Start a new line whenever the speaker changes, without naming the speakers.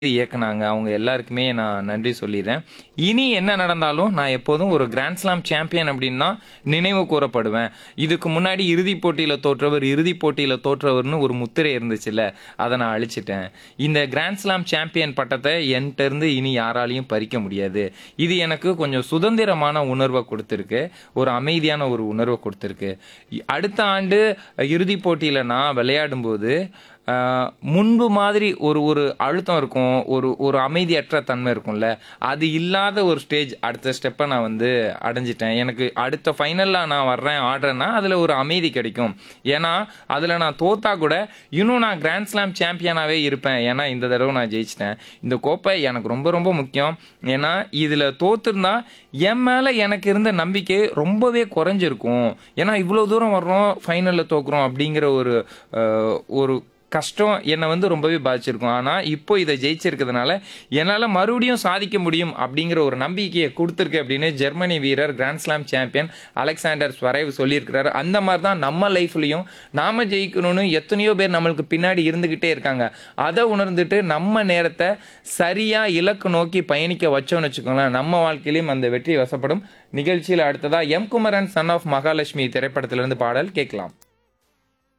இயக்குனாங்க அவங்க எல்லாருக்குமே நான் நன்றி சொல்லிடுறேன் இனி என்ன நடந்தாலும் நான் எப்போதும் ஒரு கிராண்ட் ஸ்லாம் சாம்பியன் அப்படின்னா நினைவு கூறப்படுவேன் இதுக்கு முன்னாடி இறுதிப் போட்டியில் தோற்றவர் இறுதிப் போட்டியில் தோற்றவர்னு ஒரு முத்திரை இருந்துச்சுல்ல அதை நான் அழிச்சிட்டேன் இந்த கிராண்ட் ஸ்லாம் சாம்பியன் பட்டத்தை என்கிட்ட இருந்து இனி யாராலையும் பறிக்க முடியாது இது எனக்கு கொஞ்சம் சுதந்திரமான உணர்வை கொடுத்துருக்கு ஒரு அமைதியான ஒரு உணர்வை கொடுத்துருக்கு அடுத்த ஆண்டு இறுதிப் போட்டியில் நான் விளையாடும்போது ஆஹ், முன்பு மாதிரி ஒரு ஒரு அழுத்தம் இருக்கும் ஒரு ஒரு அமைதியற்ற தன்மை இருக்கும்ல அது இல்லாத ஒரு ஸ்டேஜ் அடுத்த ஸ்டெப்பை நான் வந்து அடைஞ்சிட்டேன் எனக்கு அடுத்த ஃபைனலில் நான் வர்றேன் ஆடுறேன்னா அதில் ஒரு அமைதி கிடைக்கும் ஏன்னா அதில் நான் தோத்தா கூட இன்னும் நான் கிராண்ட் ஸ்லாம் சாம்பியனாகவே இருப்பேன் ஏன்னா இந்த தடவை நான் ஜெயிச்சிட்டேன் இந்த கோப்பை எனக்கு ரொம்ப ரொம்ப முக்கியம் ஏன்னா இதில் தோத்துருந்தா என் மேலே எனக்கு இருந்த நம்பிக்கை ரொம்பவே குறைஞ்சிருக்கும் ஏன்னா இவ்வளோ தூரம் வர்றோம் ஃபைனலில் தோக்குறோம் அப்படிங்கிற ஒரு ஆஹ், ஒரு கஷ்டம் என்னை வந்து ரொம்பவே பாதிச்சிருக்கும் ஆனால் இப்போ இதை ஜெயிச்சிருக்கிறதுனால என்னால் மறுபடியும் சாதிக்க முடியும் அப்படிங்கிற ஒரு நம்பிக்கையை கொடுத்துருக்கு அப்படின்னு ஜெர்மனி வீரர் grand slam champion Alexander Zverev சொல்லியிருக்கிறாரு அந்த மாதிரி தான் நம்ம லைஃப்லையும் நாம ஜெயிக்கணும்னு எத்தனையோ பேர் நம்மளுக்கு பின்னாடி இருந்துக்கிட்டே இருக்காங்க அதை உணர்ந்துட்டு நம்ம நேரத்தை சரியாக இலக்கு நோக்கி பயணிக்க வச்சோம்னு வச்சுக்கோங்களேன் நம்ம வாழ்க்கையிலையும் அந்த வெற்றி வசப்படும் நிகழ்ச்சியில் அடுத்ததா M Kumaran son of Mahalakshmi திரைப்படத்திலிருந்து பாடல் கேட்கலாம்